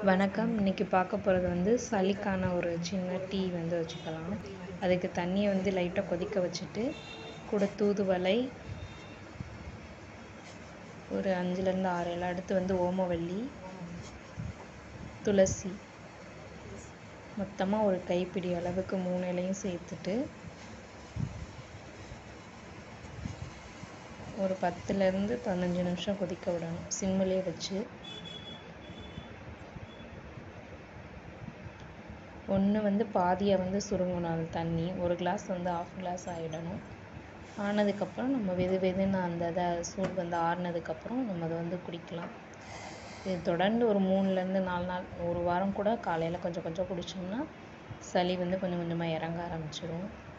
வணக்கம் இன்றைக்கி பார்க்க போகிறது வந்து சளிக்கான ஒரு சின்ன டீ வந்து வச்சுக்கலாம் அதுக்கு தண்ணியை வந்து லைட்டாக கொதிக்க வச்சுட்டு கூட தூதுவளை ஒரு அஞ்சுலேருந்து ஆறு இலை அடுத்து வந்து ஓமவல்லி துளசி மொத்தமாக ஒரு கைப்பிடி அளவுக்கு மூணு இலையும் சேர்த்துட்டு ஒரு பத்துலேருந்து பதினஞ்சு நிமிஷம் கொதிக்க விடணும் சிம்மிலே வச்சு ஒன்று வந்து பாதியாக வந்து சுருங்கணும் அந்த தண்ணி ஒரு கிளாஸ் வந்து ஆஃப் கிளாஸ் ஆகிடணும் ஆனதுக்கப்புறம் நம்ம வெது வெதுன்னு அந்த இதை சூடு வந்து ஆறுனதுக்கப்புறம் நம்ம அதை வந்து குடிக்கலாம் இது தொடர்ந்து ஒரு மூணுலேருந்து நாலு நாள் ஒரு வாரம் கூட காலையில் கொஞ்சம் கொஞ்சம் குடித்தோம்னா சளி வந்து கொஞ்சம் கொஞ்சமாக இறங்க ஆரம்பிச்சிடும்